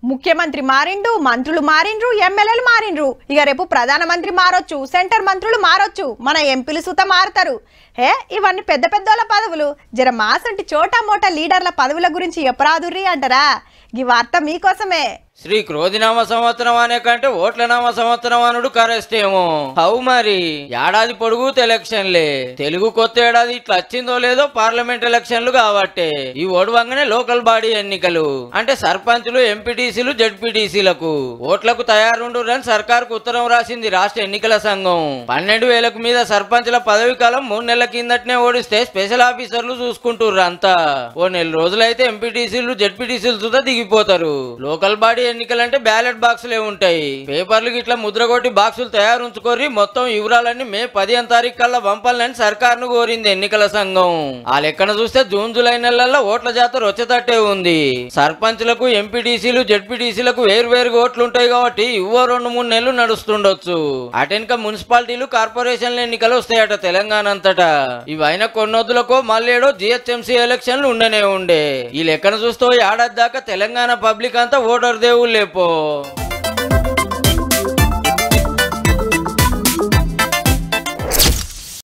ముఖ్యమంత్రి మారిండు మంత్రులు మారిండ్రు ఎమ్మెల్యేలు మారిండ్రు ఇక రేపు ప్రధానమంత్రి మారొచ్చు సెంటర్ మంత్రులు మారొచ్చు మన ఎంపీలు సుత మారుతారు హే ఇవన్నీ పెద్ద పెద్దోళ్ళ పదవులు జర మాసంటి చోటా మోటా లీడర్ల పదవుల గురించి ఎప్పరాదుర్రి అంటారా ఈ వార్త మీకోసమే శ్రీ క్రోధినామ సంవత్సరం అనే కంటే ఓట్ల నామ సంవత్సరం అనుడు కరెస్ట్ ఏమో అవు మరి ఏడాది పొడుగుత ఎలక్షన్లే తెలుగు కొత్త ఏడాది ఇట్లా వచ్చిందో లేదో పార్లమెంట్ ఎలక్షన్లు కాబట్టే ఈ ఓడివంగానే లోకల్ బాడీ ఎన్నికలు అంటే సర్పంచులు ఎంపీటీసీలు జడ్పీటీసీలకు ఓట్లకు తయారుండురని సర్కార్కు ఉత్తరం రాసింది రాష్ట్ర ఎన్నికల సంఘం పన్నెండు వేలకు మీద సర్పంచుల పదవి కాలం మూడు నెలల కిందటనే ఓడిస్తే స్పెషల్ ఆఫీసర్లు చూసుకుంటుర్రు అంతా ఓ నెల రోజులైతే ఎంపీటీసీలు జడ్పీటీసీలు సుధా దిగిపోతారు లోకల్ బాడీ ఎన్నికలంటే బ్యాలెట్ బాక్సులే ఉంటాయి పేపర్లు ఇట్లా ముద్రగొట్టి బాక్సులు తయారు ఉంచుకోరి మొత్తం వివరాలన్నీ మే పదిహేను తారీఖు కల్లా పంపాలని సర్కార్ను కోరింది ఎన్నికల సంఘం ఆ లెక్కన చూస్తే జూన్ జూలై నెలల్లో ఓట్ల జాతర వచ్చేటట్టే ఉంది సర్పంచ్లకు ఎంపీటీసీలు జడ్పీటీసీలకు వేరు వేరుగా ఓట్లు ఉంటాయి కాబట్టి ఇవ్వో రెండు మూడు నెలలు నడుస్తుండొచ్చు అటెనక మున్సిపాలిటీలు కార్పొరేషన్ల ఎన్నికలు వస్తాయట తెలంగాణ అంతటా ఇవైనా కొన్నొద్దులకో మళ్ళేడో జిహెచ్ఎంసీ ఎలక్షన్లు ఉండనే ఉండే ఈ లెక్కన చూస్తే ఈ ఏడాది దాకా తెలంగాణ పబ్లిక్ అంతా ఓటర్ దేవుళ్ళు లేపో